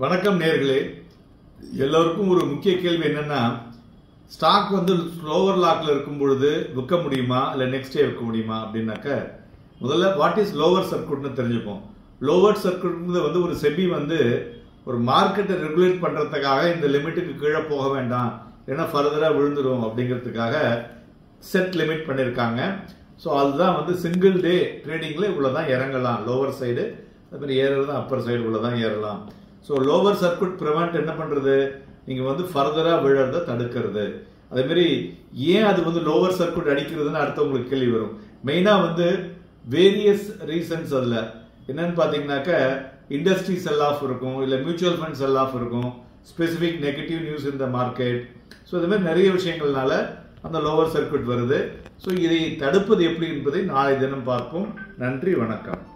வணக்கம் நேர்களே எல்லோருக்கும் ஒரு முக்கிய கேள்வி என்னன்னா ஸ்டாக் வந்து ஸ்லோவர் லாக்ல இருக்கும் பொழுது விற்க முடியுமா இல்லை நெக்ஸ்ட் டே விற்க முடியுமா அப்படின்னாக்க முதல்ல வாட் இஸ் லோவர் சர்க்யூட்னு தெரிஞ்சுப்போம் லோவர் சர்க்யூட்ங்கிறது வந்து ஒரு செபி வந்து ஒரு மார்க்கெட்டை ரெகுலேட் பண்றதுக்காக இந்த லிமிட்டுக்கு கீழே போக வேண்டாம் ஏன்னா ஃபர்தராக விழுந்துரும் அப்படிங்கிறதுக்காக செட் லிமிட் பண்ணியிருக்காங்க ஸோ அதுதான் வந்து சிங்கிள் டே ட்ரேடிங்கில் இவ்வளோ தான் இறங்கலாம் லோவர் சைடு அது மாதிரி ஏறுறது அப்பர் சைடு இவ்வளோ தான் ஏறலாம் ஸோ லோவர் சர்க்யூட் ப்ரிவெண்ட் என்ன பண்ணுறது நீங்கள் வந்து ஃபர்தராக விழுறத தடுக்கிறது அதேமாரி ஏன் அது வந்து லோவர் சர்க்யூட் அடிக்கிறதுன்னு அடுத்தவங்களுக்கு கேள்வி வரும் மெயினாக வந்து வேரியஸ் ரீசன்ஸ் அதில் என்னன்னு பார்த்தீங்கன்னாக்க இண்டஸ்ட்ரி செல் ஆஃப் இருக்கும் இல்லை மியூச்சுவல் ஃபண்ட் செல் ஆஃப் இருக்கும் ஸ்பெசிஃபிக் நெகட்டிவ் நியூஸ் இந்த மார்க்கெட் ஸோ இது மாதிரி நிறைய விஷயங்கள்னால அந்த லோவர் சர்க்யூட் வருது ஸோ இதை தடுப்பது எப்படி என்பதை நாளை தினம் பார்ப்போம் நன்றி வணக்கம்